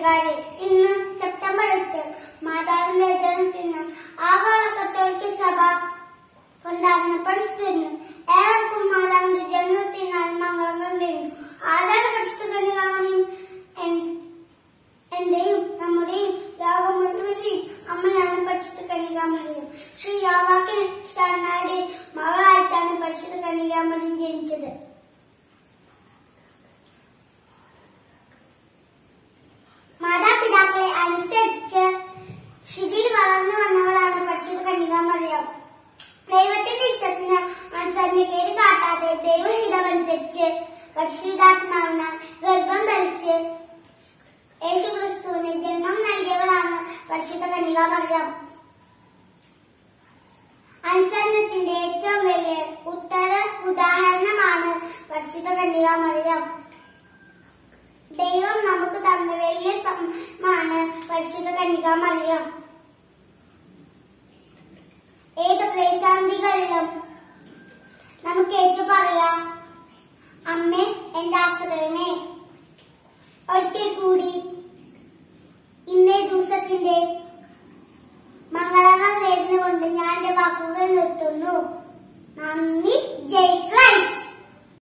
കൂട്ടുകാരെ ഇന്ന് സെപ്റ്റംബർ എട്ട് മാതാവിന്റെ ജനനത്തിന് ആഗോള കത്തോലിക്ക സഭ കൊണ്ടാടുന്ന പരിസ്ഥിതിന് ഏവർക്കും മാതാവിന്റെ ജന്മത്തിനാൽ മംഗളങ്ങൾ നേരുന്നു ആരാണ് പരിശുദ്ധ കന്യകാമണിയും എന്റെയും നമ്മുടെയും ലോകം മുഴുവന്റെയും അമ്മയാണ് പരിശുദ്ധ കന്യകാമണിയും ശ്രീ യാവാക്കിന് സ്ഥാനായുടെ മകളായിട്ടാണ് പരിശുദ്ധ കന്യകാമണിയും ജനിച്ചത് മാതാപിതാക്കളെ അനുസരിച്ച് ഷിതിൽ വളർന്നു വന്നവളാണ് പരിശുദ്ധ കന്യകാമറിയം ദൈവത്തിന്റെ ഇഷ്ടത്തിന് അനുസരണക്കേട് കാട്ടാതെ ദൈവഹിതമനുസരിച്ച് പരിശുദ്ധാത്മാവിനാൽ ഗർഭം ധരിച്ച് യേശുക്രിസ്തുവിന് ജന്മം നൽകിയവളാണ് പരിശുദ്ധ കന്യകാമറിയം അനുസരണത്തിന്റെ ഏറ്റവും വലിയ ഉത്തര ഉദാഹരണമാണ് പരിശുദ്ധ കന്യകാമറിയം ദൈവം നമുക്ക് തന്ന വലിയ സമ്മാനമാണ് പരിശുദ്ധ കന്യകാമറിയം ഏത് പ്രതിസന്ധികളിലും നമുക്ക് ഏറ്റു പറയാം അമ്മേ എന്റെ ആശ്രയമേ ഒരിക്കൽ കൂടി ഇന്നേ ദിവസത്തിന്റെ മംഗളങ്ങൾ നേർന്നുകൊണ്ട് ഞാൻ എന്റെ വാക്കുകൾ നിർത്തുന്നു നന്ദി ജയ് ക്രൈസ്റ്റ്